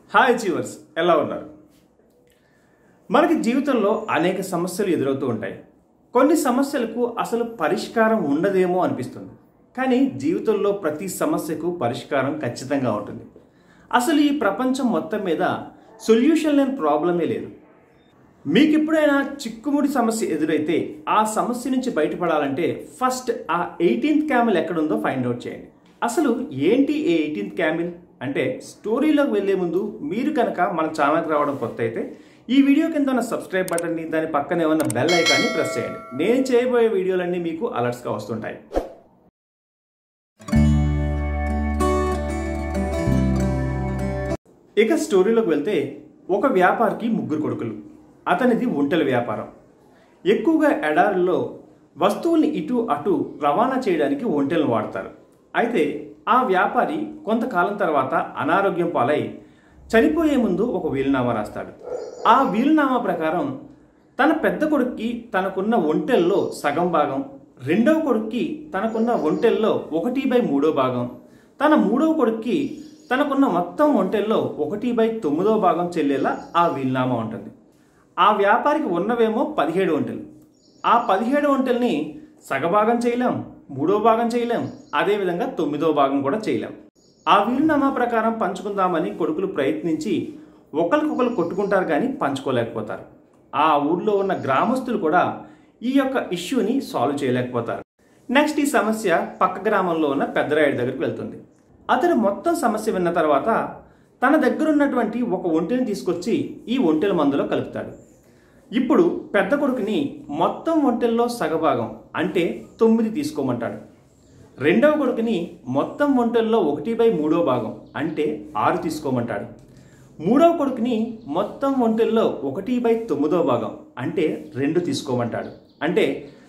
hi achievers ఎలా ఉన్నారు మనకి జీవితంలో అనేక సమస్యలు ఎదురవుతూ ఉంటాయి కొన్ని సమస్యలకు అసలు పరిష్కారం ఉండదేమో అనిపిస్తుంది కానీ జీవితంలో ప్రతి సమస్యకు పరిష్కారం ఖచ్చితంగా ఉంటుంది అసలు ఈ ప్రపంచం మొత్తం మీద సొల్యూషన్ లేని ప్రాబ్లమే లేదు మీకు ఎప్పుడైనా చిక్కుముడి సమస్య ఎదురైతే ఆ సమస్య నుంచి బయటపడాలంటే ఫస్ట్ ఆ ఎయిటీన్త్ క్యామిల్ ఎక్కడుందో ఫైండ్ అవుట్ చేయండి అసలు ఏంటి ఏ ఎయిటీన్త్ క్యామిల్ అంటే స్టోరీలోకి వెళ్లే ముందు మీరు కనుక మన ఛానల్కి రావడం కొత్త అయితే ఈ వీడియో కింద ఉన్న సబ్స్క్రైబ్ బటన్ని దాని పక్కనే ఉన్న బెల్ ఐకాన్ని ప్రెస్ చేయండి నేను చేయబోయే వీడియోలన్నీ మీకు అలర్ట్స్గా వస్తుంటాయి ఇక స్టోరీలోకి వెళ్తే ఒక వ్యాపారికి ముగ్గురు కొడుకులు అతనిది ఒంటెల వ్యాపారం ఎక్కువగా ఎడారుల్లో వస్తువుల్ని ఇటు అటు రవాణా చేయడానికి ఒంటెలను వాడతారు అయితే ఆ వ్యాపారి కొంతకాలం తర్వాత అనారోగ్యం పాలై చనిపోయే ముందు ఒక వీలునామా రాస్తాడు ఆ వీలునామా ప్రకారం తన పెద్ద కొడుక్కి తనకున్న ఒంటెల్లో సగం భాగం రెండవ కొడుక్కి తనకున్న ఒంటెల్లో ఒకటి బై మూడో భాగం తన మూడవ కొడుక్కి తనకున్న మొత్తం ఒంటెల్లో ఒకటి బై తొమ్మిదో భాగం చెల్లేలా ఆ వీలునామా ఉంటుంది ఆ వ్యాపారికి ఉన్నవేమో పదిహేడు ఒంటెలు ఆ పదిహేడు ఒంటెల్ని సగభాగం చేయలేం మూడో భాగం చేయలేం అదేవిధంగా తొమ్మిదో భాగం కూడా చేయలేం ఆ వీలునామా ప్రకారం పంచుకుందామని కొడుకులు ప్రయత్నించి ఒకరికొకరు కొట్టుకుంటారు కానీ పంచుకోలేకపోతారు ఆ ఊర్లో ఉన్న గ్రామస్తులు కూడా ఈ యొక్క ఇష్యూని సాల్వ్ చేయలేకపోతారు నెక్స్ట్ ఈ సమస్య పక్క గ్రామంలో ఉన్న పెద్దరాయుడి దగ్గరికి వెళ్తుంది అతను మొత్తం సమస్య విన్న తర్వాత తన దగ్గర ఉన్నటువంటి ఒక ఒంటెని తీసుకొచ్చి ఈ ఒంటెల మందులో కలుపుతాడు ఇప్పుడు పెద్ద కొడుకుని మొత్తం ఒంటెల్లో సగభాగం అంటే తొమ్మిది తీసుకోమంటాడు రెండవ కొడుకుని మొత్తం ఒంటెల్లో ఒకటి బై మూడో భాగం అంటే ఆరు తీసుకోమంటాడు మూడవ కొడుకుని మొత్తం ఒంటెల్లో ఒకటి బై తొమ్మిదో భాగం అంటే రెండు తీసుకోమంటాడు అంటే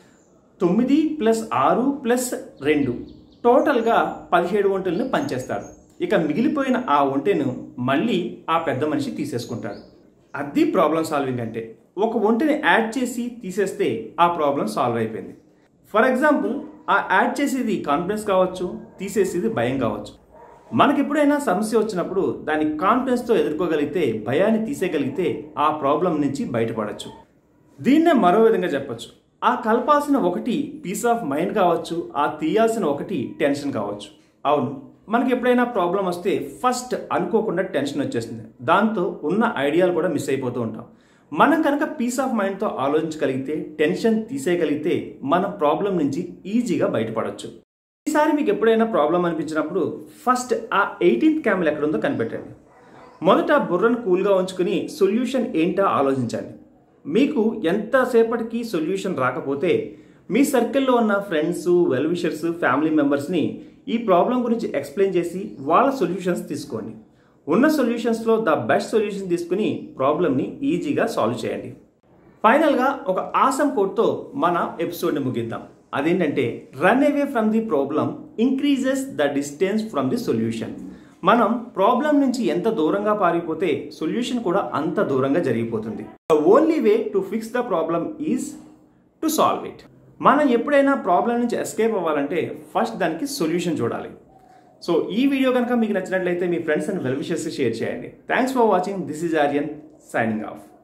తొమ్మిది ప్లస్ ఆరు ప్లస్ రెండు టోటల్గా పదిహేడు ఒంటెలను పంచేస్తాడు ఇక మిగిలిపోయిన ఆ ఒంటెను మళ్ళీ ఆ పెద్ద మనిషి తీసేసుకుంటాడు అది ప్రాబ్లం సాల్వింగ్ అంటే ఒక ఒంటెని యాడ్ చేసి తీసేస్తే ఆ ప్రాబ్లం సాల్వ్ అయిపోయింది ఫర్ ఎగ్జాంపుల్ ఆ యాడ్ చేసేది కాన్ఫిడెన్స్ కావచ్చు తీసేసేది భయం కావచ్చు మనకి ఎప్పుడైనా సమస్య వచ్చినప్పుడు దాన్ని కాన్ఫిడెన్స్తో ఎదుర్కోగలిగితే భయాన్ని తీసేయగలిగితే ఆ ప్రాబ్లం నుంచి బయటపడచ్చు దీన్నే మరో విధంగా చెప్పొచ్చు ఆ కలపాల్సిన ఒకటి పీస్ ఆఫ్ మైండ్ కావచ్చు ఆ తీయాల్సిన ఒకటి టెన్షన్ కావచ్చు అవును మనకి ఎప్పుడైనా ప్రాబ్లం వస్తే ఫస్ట్ అనుకోకుండా టెన్షన్ వచ్చేస్తుంది దాంతో ఉన్న ఐడియాలు కూడా మిస్ అయిపోతూ ఉంటాం మనం కనుక పీస్ ఆఫ్ మైండ్తో ఆలోచించగలిగితే టెన్షన్ తీసేయగలిగితే మన ప్రాబ్లం నుంచి ఈజీగా బయటపడవచ్చు ఈసారి మీకు ఎప్పుడైనా ప్రాబ్లం అనిపించినప్పుడు ఫస్ట్ ఆ ఎయిటీన్త్ క్యామెల్ ఎక్కడుందో కనిపెట్టండి మొదట బుర్రను కూల్గా ఉంచుకుని సొల్యూషన్ ఏంటో ఆలోచించండి మీకు ఎంతసేపటికి సొల్యూషన్ రాకపోతే మీ సర్కిల్లో ఉన్న ఫ్రెండ్స్ వెల్ విషర్స్ ఫ్యామిలీ మెంబర్స్ని ఈ ప్రాబ్లం గురించి ఎక్స్ప్లెయిన్ చేసి వాళ్ళ సొల్యూషన్స్ తీసుకోండి ఉన్న సొల్యూషన్స్లో ద బెస్ట్ సొల్యూషన్ తీసుకుని ప్రాబ్లమ్ని ఈజీగా సాల్వ్ చేయండి ఫైనల్గా ఒక ఆసమ్ కోడ్తో మన ఎపిసోడ్ని ముగిద్దాం అదేంటంటే run away from the problem increases the distance from the solution మనం ప్రాబ్లం నుంచి ఎంత దూరంగా పారిపోతే సొల్యూషన్ కూడా అంత దూరంగా జరిగిపోతుంది the only way to fix the problem is to solve it మనం ఎప్పుడైనా ప్రాబ్లం నుంచి ఎస్కేప్ అవ్వాలంటే ఫస్ట్ దానికి సొల్యూషన్ చూడాలి సో ఈ వీడియో కనుక మీకు నచ్చినట్లయితే మీ friends and well wishes share చేయండి thanks for watching this is Aryan signing of